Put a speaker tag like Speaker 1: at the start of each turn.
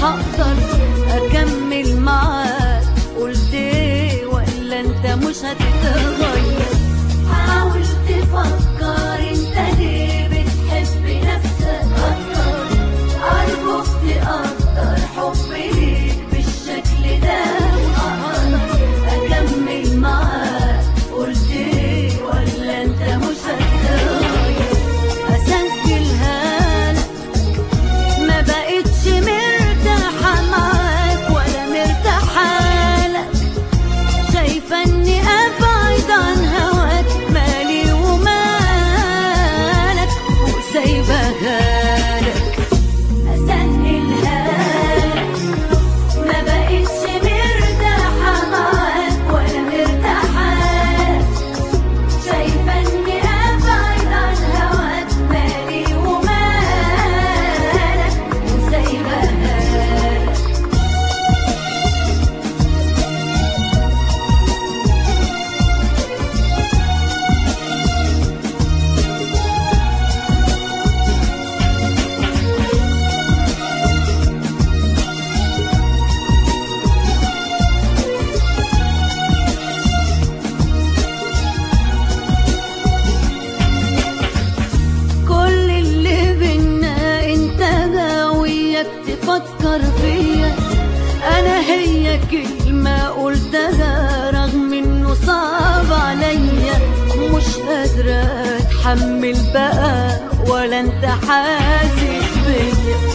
Speaker 1: هقدر اكمل معاك قلت ايه ولا انت مش هتتغير حاول تفكر انت ليه بتحب نفسك اكتر ارجوك تقدر حبي ليك بالشكل ده وأقدر اكمل معاك قلت ايه ولا انت مش هتتغير اسجلها لك ما بقتش مرتاحة معاك ولا مرتاحة لك شايفة اني ابعد عن هواك مالي ومالك وسايبها لك اسهلها لك ما بقتش مرتاحة معاك ولا مرتاحة لك شايفة اني ابعد عن هواك مالي ومالك وسايبها لك كل اللي بينا انت غاويك تفكر فيا انا هي كلمة قلتها رغم انه صعب عليا مش قادرة اتحمل بقى ولا انت حاسس بيا